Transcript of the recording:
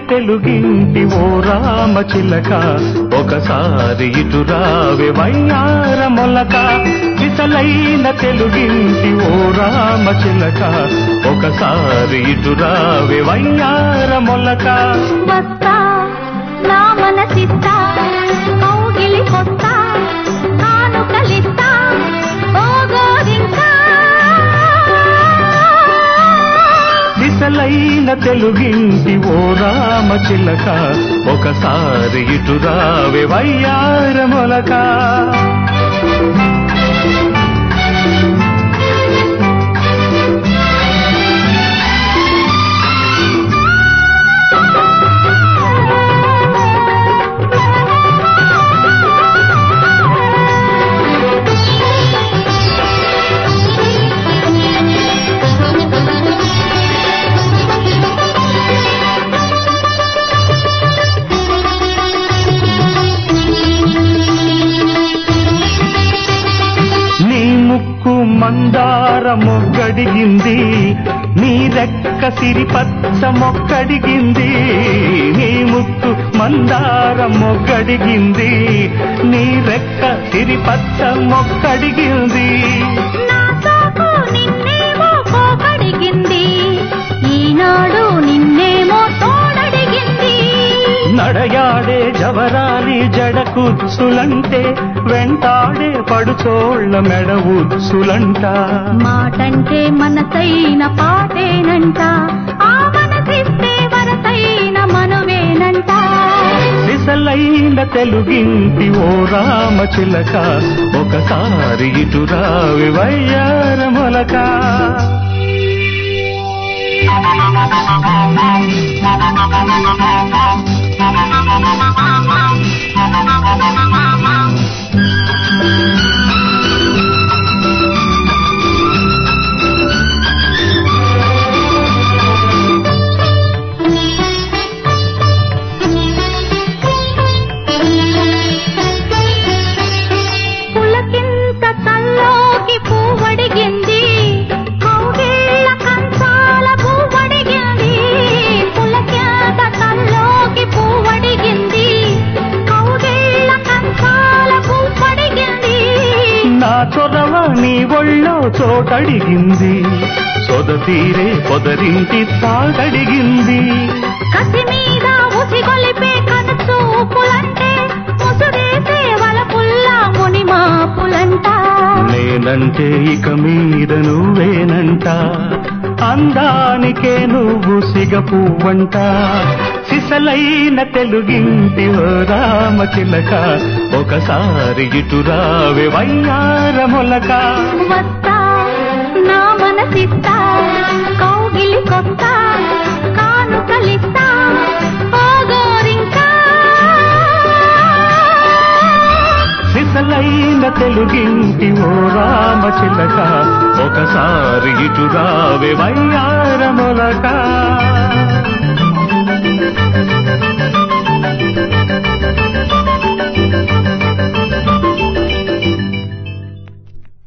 తెలుగింటి ఓ రామ చిలక ఒకసారి ఇటు రావే వయ్యార మొలక విసలైన తెలుగింటి ఓ రామ చిలక ఒకసారి ఇటు రావే వయ్యార మొలక వస్తా నా మనసిస్తా కౌగిలి కొస్తా కానుకలిస్తా ఓ గోరింకా విసలైన తెలుగింటి ఓ రామ చిలక ఒకసారి ఇటు రావే వయ్యార మొలక నీ ముక్కు మందార మొగ్గడిగింది నీ రెక్క సిరిపచ్చ మొక్కడిగింది నీ ముక్కు మందార మొగ్గడిగింది నీ రెక్క సిరిపచ్చ మొక్కడిగింది నా సోకు నిన్నేమో కోకడిగింది ఈనాడు నిన్నేమో తోడడిగింది నడయాడే జవరాలి జడ కుచ్చులంటే వెంటాడే పడుచోళ్ళ మెడ ఉచ్చులంట మాటంటే మనసైన పాటేనంట ఆ మనసిస్తే వరసైన మనువేనంట విసలైన తెలుగింటి ఓ రామ చిలక ఒకసారి ఇటు రావి వయ్యార మొలక పులకింత తల్లోకి పువ్వడిగింది కౌగిళ్ళ కంచాల పువ్వడిగింది పులకింత తల్లోకి పువ్వడిగింది కౌగిళ్ళ కంచాల పువ్వడిగింది నా చొరవ నీ ఒళ్ళో చోటడిగింది సొద తీరే పొదరింటి తాగడిగింది కసి మీద ఉసిగొలిపే కనుచూపులంటే ముసురేసే వలపుల్ల మునిమాపులంట నేనంటే ఇక మీద నువ్వేనంట అందానికే నువ్వు సిగపువ్వంట సిసలైన తెలుగింటి ఓ రామ చిలక ఒకసారి ఇటు రావే వయ్యార మొలక వస్తా నా మనసిస్తా కౌగిలి కొస్తా కానుకలిస్తా ఓ గోరింకా సిసలైన తెలుగింటి ఓ రామ చిలక ఒకసారి ఇటు రావే వయ్యార మొలక